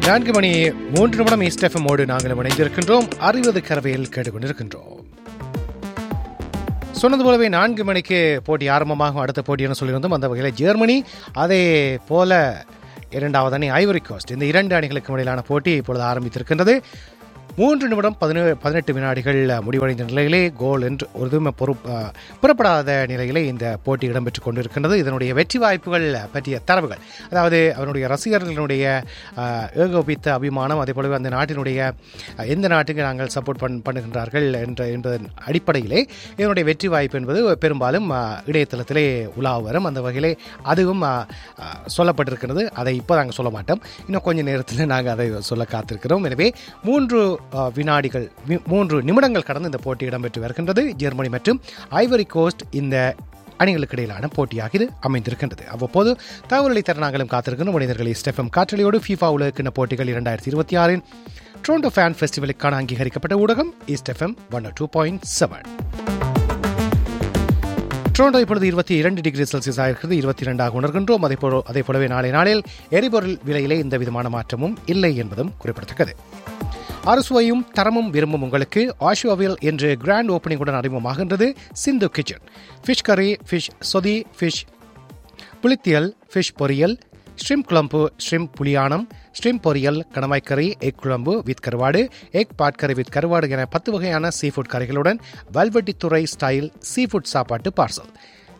நான்கு மணி மூன்று நிமிடம் ஈஸ்டெஃபமோடு நாங்கள் இணைந்திருக்கின்றோம் அறுபது கரவையில் கேட்டுக்கொண்டிருக்கின்றோம் சொன்னது போலவே நான்கு மணிக்கு போட்டி ஆரம்பமாகும் அடுத்த போட்டி என சொல்லியிருந்தோம் அந்த வகையில் ஜெர்மனி அதே போல இரண்டாவது அணி ஐவரி கோஸ்ட் இந்த இரண்டு அணிகளுக்கு இடையிலான போட்டி இப்பொழுது ஆரம்பித்திருக்கின்றது மூன்று நிமிடம் பதினேழு பதினெட்டு வினாடிகள் முடிவடைந்த நிலையிலே கோல் என்று ஒரு இதுவுமே பொறு அஹ், புறப்படாத நிலையிலே இந்த போட்டி இடம்பெற்றுக் கொண்டிருக்கின்றது இதனுடைய வெற்றி வாய்ப்புகள் பற்றிய தரவுகள் அதாவது அவனுடைய ரசிகர்களுடைய அஹ், ஏகோபித்த அபிமானம் அதே போலவே அந்த நாட்டினுடைய அஹ், எந்த நாட்டுக்கு நாங்கள் சப்போர்ட் பண் பண்ணுகின்றார்கள் என்ற என்பதன் அடிப்படையிலே இதனுடைய வெற்றி வாய்ப்பு என்பது பெரும்பாலும் அஹ், இணையதளத்திலே உலா வரும் அந்த வகையிலே அதுவும் அஹ், அஹ், சொல்லப்பட்டிருக்கிறது அதை இப்போ நாங்கள் சொல்ல மாட்டோம் இன்னும் கொஞ்ச நேரத்தில் நாங்கள் அதை சொல்ல காத்திருக்கிறோம் எனவே மூன்று அஹ், வினாடிகள் வி- மூன்று நிமிடங்கள் கடந்து இந்த போட்டி இடம்பெற்று வருகின்றது ஜெர்மனி மற்றும் ஐவரி கோஸ்ட் இந்த அணிகளுக்கு இடையிலான போட்டியாக இது அமைந்திருக்கின்றது அவ்வப்போது தகவல்களை தர நாங்களும் காத்திருக்கின்ற மனிதர்களை ஸ்டெஃபம் காற்றலையோடு ஃபீஃபா உலகக்கிண போட்டிகள் இரண்டாயிரத்தி இருபத்தி ஆறின் ட்ரோண்டோ ஃபேன் ஃபெஸ்டிவலுக்கான அங்கீகரிக்கப்பட்ட ஊடகம் east FM one two point seven Toronto இப்பொழுது இருபத்தி இரண்டு டிகிரி செல்சியஸ் ஆகிறது இருபத்தி இரண்டாக உணர்கின்றோம் அதே போல அதே போலவே நாளை நாளில் எரிபொருள் விலையிலே எந்த விதமான மாற்றமும் இல்லை என்பதும் குறிப்பிடத்தக்கது அறுசுவையும் தரமும் விரும்பும் உங்களுக்கு ஆஷுவாவில் என்று கிராண்ட் ஓப்பனிங்குடன் அறிமுகமாகின்றது சிந்து கிச்சன் ஃபிஷ் கறி ஃபிஷ் சொதி ஃபிஷ் புளித்தியல் ஃபிஷ் பொரியல் ஸ்ட்ரிம் குழம்பு ஸ்ட்ரிம் புளியானம் ஸ்ட்ரிம் பொரியல் கணவாய் கறி எக் குழம்பு வித் கருவாடு எக் பாட்கறி வித் கருவாடு என பத்து வகையான சீ ஃபுட் கறிகளுடன் வல்வெட்டித்துறை ஸ்டைல் சீ ஃபுட் சாப்பாட்டு பார்சல்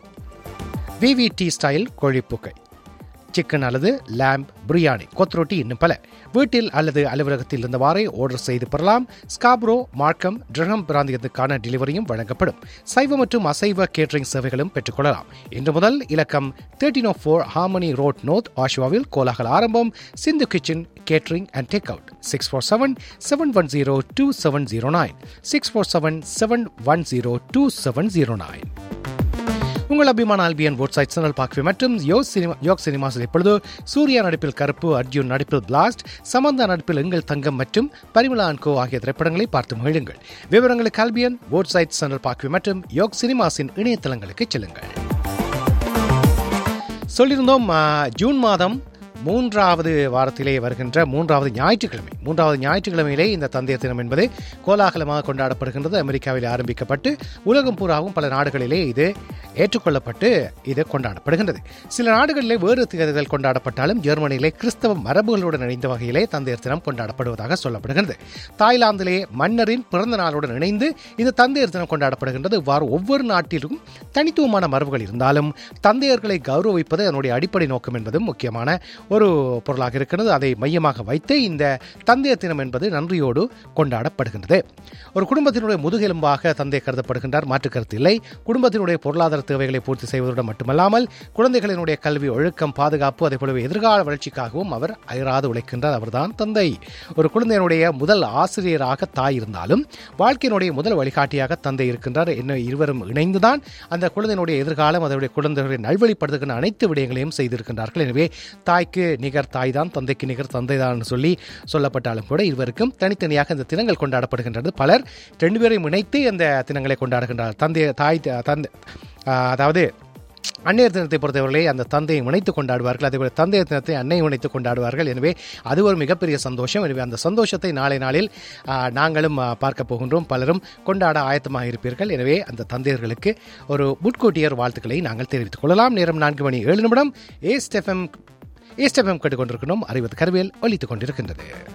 விவிடி ஸ்டைல் கோழிப்புக்கை சிக்கன் அல்லது லேம்ப் பிரியாணி கொத்ரொட்டி இன்னும் பல வீட்டில் அல்லது அலுவலகத்தில் இருந்தவாறே ஆர்டர் செய்து பெறலாம் ஸ்காப்ரோ மார்க்கம் ட்ரகம் பிராந்தியத்துக்கான டெலிவரியும் வழங்கப்படும் சைவ மற்றும் அசைவ கேட்டரிங் சேவைகளும் பெற்றுக்கொள்ளலாம் இன்று முதல் இலக்கம் thirteen of four Harmony Road North ஆஷுவாவில் கோலாகல ஆரம்பம் Sindhu kitchen catering and take out six four seven seven one zero two seven zero nine six four seven seven one zero two seven zero nine உங்கள் அபிமான Albion website channel பார்க்கவே மற்றும் yoke cinema yoke சினிமாஸில் இப்பொழுது சூர்யா நடிப்பில் கருப்பு அர்ஜுன் நடிப்பில் blast Samantha நடிப்பில் எங்கள் தங்கம் மற்றும் பரிமளா அன்கோ ஆகிய திரைப்படங்களை பார்த்து மகிழுங்கள் விவரங்களுக்கு ஆல்பியன் வெப்சைட் சேனல் பார்க்கவே மற்றும் யோக் சினிமாஸின் இணையதளங்களுக்கு செல்லுங்கள் சொல்லியிருந்தோம் ஆ, ஜூன் மாதம் மூன்றாவது வாரத்திலே வருகின்ற மூன்றாவது ஞாயிற்றுக்கிழமை மூன்றாவது ஞாயிற்றுக்கிழமையிலே இந்த தந்தையர் தினம் என்பது கோலாகலமாக கொண்டாடப்படுகின்றது அமெரிக்காவில் ஆரம்பிக்கப்பட்டு உலகம் பூராவும் பல நாடுகளிலே இது ஏற்றுக்கொள்ளப்பட்டு இது கொண்டாடப்படுகின்றது சில நாடுகளிலே வேறு தேர்தல் கொண்டாடப்பட்டாலும் ஜெர்மனியிலே கிறிஸ்தவ மரபுகளுடன் இணைந்த வகையிலே தந்தையர் தினம் கொண்டாடப்படுவதாக சொல்லப்படுகிறது தாய்லாந்திலே மன்னரின் பிறந்த நாளுடன் இணைந்து இந்த தந்தையர் தினம் கொண்டாடப்படுகின்றது இவ்வாறு ஒவ்வொரு நாட்டிலும் தனித்துவமான மரபுகள் இருந்தாலும் தந்தையர்களை கௌரவிப்பது அதனுடைய அடிப்படை நோக்கம் என்பதும் முக்கியமான ஒரு பொருளாக இருக்கிறது அதை மையமாக வைத்து இந்த தந்தையர் தினம் என்பது நன்றியோடு கொண்டாடப்படுகின்றது ஒரு குடும்பத்தினுடைய முதுகெலும்பாக தந்தை கருதப்படுகின்றார் மாற்று கருத்து இல்லை குடும்பத்தினுடைய பொருளாதார தேவைகளை பூர்த்தி செய்வதுடன் மட்டுமல்லாமல் குழந்தைகளினுடைய கல்வி ஒழுக்கம் பாதுகாப்பு அதே போலவே எதிர்கால வளர்ச்சிக்காகவும் அவர் அயராது உழைக்கின்றார் அவர்தான் தந்தை ஒரு குழந்தையினுடைய முதல் ஆசிரியராக தாய் இருந்தாலும் வாழ்க்கையினுடைய முதல் வழிகாட்டியாக தந்தை இருக்கின்றார் இன்னும் இருவரும் இணைந்துதான் அந்த குழந்தையினுடைய எதிர்காலம் அதனுடைய குழந்தைகளை நல்வழிப்படுத்துகின்ற அனைத்து விடயங்களையும் செய்திருக்கின்றார்கள் எனவே தாய்க்கு நிகர் தாய் தான் தந்தைக்கு நிகர் தந்தை தான் சொல்லி சொல்லப்பட்டாலும் கூட இருவருக்கும் தனித்தனியாக இந்த தினங்கள் கொண்டாடப்படுகின்றது பலர் ரெண்டு பேரையும் இணைத்து அந்த தினங்களை கொண்டாடுகின்றார் தந்தை தாய் தந்தை ஆஹ், அதாவது அன்னையர் தினத்தை பொறுத்தவரையிலே அந்த தந்தையை இணைத்து கொண்டாடுவார்கள் அதேபோல தந்தையர் தினத்தை அன்னையை இணைத்து கொண்டாடுவார்கள் எனவே அது ஒரு மிகப்பெரிய சந்தோஷம் எனவே அந்த சந்தோஷத்தை நாளை நாளில் ஆ, நாங்களும் ஆ, பார்க்க போகின்றோம் பலரும் கொண்டாட ஆயத்தமாக இருப்பீர்கள் எனவே அந்த தந்தையர்களுக்கு ஒரு முட்கூட்டியர் வாழ்த்துக்களை நாங்கள் தெரிவித்துக் கொள்ளலாம் நேரம் நான்கு மணி ஏழு நிமிடம் ஏ ஸ்டெஃபம் ஏ ஸ்டெஃபம் கேட்டுக்கொண்டிருக்கணும் அறிவது கருவியல் ஒலித்துக் கொண்டிருக்கின்றது